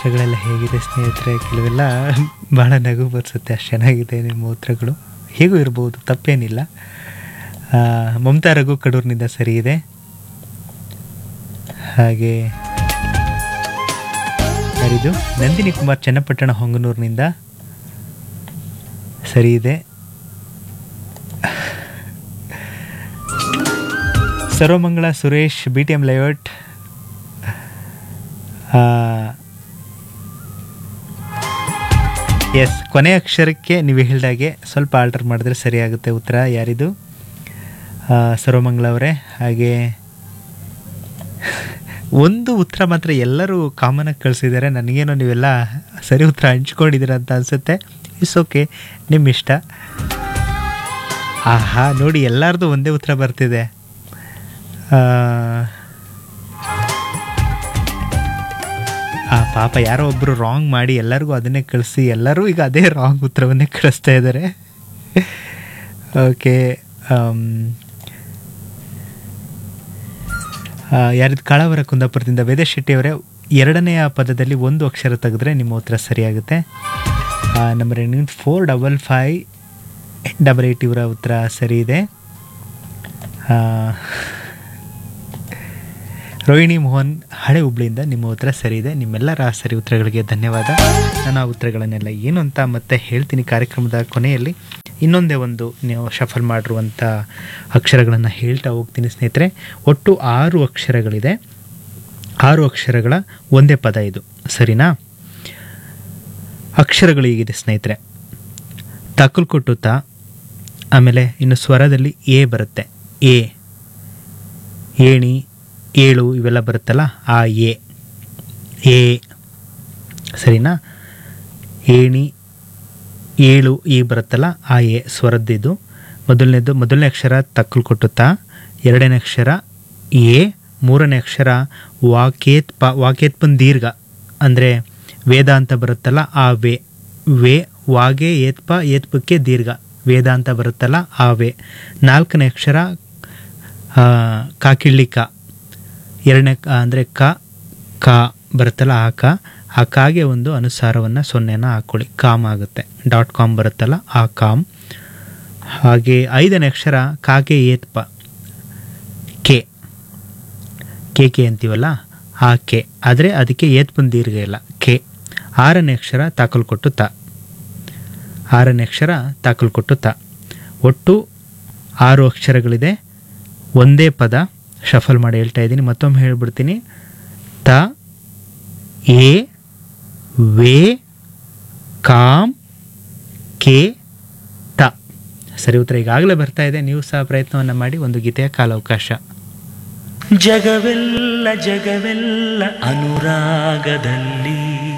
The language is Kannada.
ಉತ್ತರಗಳೆಲ್ಲ ಹೇಗಿದೆ ಸ್ನೇಹಿತರೆ ಕೆಲವೆಲ್ಲ ಭಾಳ ನಗು ಬರ್ಸುತ್ತೆ ಅಷ್ಟು ಚೆನ್ನಾಗಿದೆ ನಿಮ್ಮ ಉತ್ತರಗಳು ಹೇಗೂ ಇರ್ಬೋದು ತಪ್ಪೇನಿಲ್ಲ ಆ, ಮಮತಾ ರಘು ಕಡೂರಿನಿಂದ ಸರಿ ಇದೆ ಹಾಗೆ ಯಾರಿದು ನಂದಿನಿ ಕುಮಾರ್ ಚನ್ನಪಟ್ಟಣ ಹೊಂಗನೂರಿನಿಂದ ಸರಿ ಇದೆ Sarvamangala Suresh B T M layout S ಕೊನೆ ಅಕ್ಷರಕ್ಕೆ ನೀವು ಹೇಳಿದಾಗೆ ಸ್ವಲ್ಪ ಆಲ್ಟರ್ ಮಾಡಿದ್ರೆ ಸರಿಯಾಗುತ್ತೆ ಉತ್ತರ ಯಾರಿದು ಆ, ಸರ್ವಮಂಗಳ ಅವರೇ ಹಾಗೆ ಒಂದು ಉತ್ತರ ಮಾತ್ರ ಎಲ್ಲರೂ ಕಾಮನಾಗಿ ಕಳಿಸಿದ್ದಾರೆ ನನಗೇನೋ ನೀವೆಲ್ಲ ಸರಿ ಉತ್ತರ ಹಂಚ್ಕೊಂಡಿದ್ದೀರ ಅಂತ ಅನಿಸುತ್ತೆ ಇಟ್ಸ್ ಓಕೆ ನಿಮ್ಮ ಇಷ್ಟ ಆಹಾ ನೋಡಿ ಎಲ್ಲರದು ಒಂದೇ ಉತ್ತರ ಬರ್ತಿದೆ ಆ, ಆ ಪಾಪ ಯಾರೋ ಒಬ್ಬರು ರಾಂಗ್ ಮಾಡಿ ಎಲ್ಲರಿಗೂ ಅದನ್ನೇ ಕಳಿಸಿ ಎಲ್ಲರೂ ಈಗ ಅದೇ ರಾಂಗ್ ಉತ್ತರವನ್ನೇ ಕಳಿಸ್ತಾ ಇದ್ದಾರೆ ಓಕೆ ಯಾರಿದು ಕಾಳವರ ಕುಂದಾಪುರದಿಂದ ವೇದ ಶೆಟ್ಟಿಯವರೇ ಎರಡನೆಯ ಪದದಲ್ಲಿ ಒಂದು ಅಕ್ಷರ ತೆಗೆದ್ರೆ ನಿಮ್ಮ ಉತ್ತರ ಸರಿಯಾಗುತ್ತೆ number ending four double five double eight ಇವರ ಉತ್ತರ ಸರಿ ಇದೆ ಆ, ರೋಹಿಣಿ ಮೋಹನ್ ಹಳೆ ಹುಬ್ಳಿಯಿಂದ ನಿಮ್ಮ ಉತ್ತರ ಸರಿ ಇದೆ ನಿಮ್ಮೆಲ್ಲರ ಸರಿ ಉತ್ತರಗಳಿಗೆ ಧನ್ಯವಾದ ನಾನು ಆ ಉತ್ತರಗಳನ್ನೆಲ್ಲ ಏನು ಅಂತ ಮತ್ತೆ ಹೇಳ್ತೀನಿ ಕಾರ್ಯಕ್ರಮದ ಕೊನೆಯಲ್ಲಿ ಇನ್ನೊಂದೇ ಒಂದು ನೀವು ಶಫಲ್ ಮಾಡಿರುವಂಥ ಅಕ್ಷರಗಳನ್ನು ಹೇಳ್ತಾ ಹೋಗ್ತೀನಿ ಸ್ನೇಹಿತರೆ ಒಟ್ಟು ಆರು ಅಕ್ಷರಗಳಿದೆ ಆರು ಅಕ್ಷರಗಳ ಒಂದೇ ಪದ ಇದು ಸರಿನಾ ಅಕ್ಷರಗಳು ಹೀಗಿದೆ ಸ್ನೇಹಿತರೆ ತಕಲ್ ಕೊಟ್ಟು ತ ಆಮೇಲೆ ಇನ್ನು ಸ್ವರದಲ್ಲಿ ಎ ಬರುತ್ತೆ ಎ ಏಣಿ ಏಳು ಇವೆಲ್ಲ ಬರುತ್ತಲ್ಲ ಆ ಎ ಎ ಸರಿನಾ ಏಣಿ ಏಳು ಈ ಬರುತ್ತಲ್ಲ ಆ ಎ ಸ್ವರದ್ದಿದ್ದು ಮೊದಲನೇದು ಮೊದಲನೇ ಅಕ್ಷರ ತಕ್ಕಲು ಕೊಟ್ಟುತ್ತಾ ಎರಡನೇ ಅಕ್ಷರ ಎ ಮೂರನೇ ಅಕ್ಷರ ವಾಕೇತ್ ಪ ವಾಕೇತ್ ಪನ್ ದೀರ್ಘ ಅಂದರೆ ವೇದ ಅಂತ ಬರುತ್ತಲ್ಲ ಆ ವೇ ವೇ ವಾಗೆ ಏತ್ಪ ಏತ್ಪಕ್ಕೆ ದೀರ್ಘ ವೇದ ಅಂತ ಬರುತ್ತಲ್ಲ ಆ ವೇ ನಾಲ್ಕನೇ ಅಕ್ಷರ ಆ, ಕಾಕಿಳ್ಳಿ ಕ ಎರಡನೇ ಕ ಅಂದರೆ ಕ ಕ ಬರುತ್ತಲ್ಲ ಆ ಕ ಆ ಕಾಗೆ ಒಂದು ಅನುಸಾರವನ್ನು ಸೊನ್ನೆನ ಹಾಕ್ಕೊಳ್ಳಿ ಕಾಮ್ ಆಗುತ್ತೆ ಡಾಟ್ ಕಾಮ್ ಬರುತ್ತಲ್ಲ ಆ ಕಾಮ್ ಹಾಗೆ ಐದನೇ ಅಕ್ಷರ ಕಾಗೆ ಏತ್ಪ ಕೆ ಕೆ ಕೆ ಅಂತೀವಲ್ಲ ಆ ಕೆ ಆದರೆ ಅದಕ್ಕೆ ಏತ್ ಬಂದು ದೀರ್ಘ ಇಲ್ಲ ಕೆ ಆರನೇ ಅಕ್ಷರ ತಾಕಲ್ ಕೊಟ್ಟು ತ ಆರನೇ ಅಕ್ಷರ ತಾಕಲ್ ಕೊಟ್ಟು ತ ಒಟ್ಟು ಆರು ಅಕ್ಷರಗಳಿದೆ ಒಂದೇ ಪದ ಶಫಲ್ ಮಾಡಿ ಹೇಳ್ತಾ ಇದ್ದೀನಿ ಮತ್ತೊಮ್ಮೆ ಹೇಳ್ಬಿಡ್ತೀನಿ ತ ಎ ವೇ ಕಾಮ್ ಕೆ ತ ಸರಿ ಉತ್ತರ ಈಗಾಗಲೇ ಬರ್ತಾ ಇದೆ ನೀವು ಸಹ ಪ್ರಯತ್ನವನ್ನು ಮಾಡಿ ಒಂದು ಗೀತೆಯ ಕಾಲಾವಕಾಶ ಜಗವೆಲ್ಲ ಜಗವೆಲ್ಲ ಅನುರಾಗದಲ್ಲಿ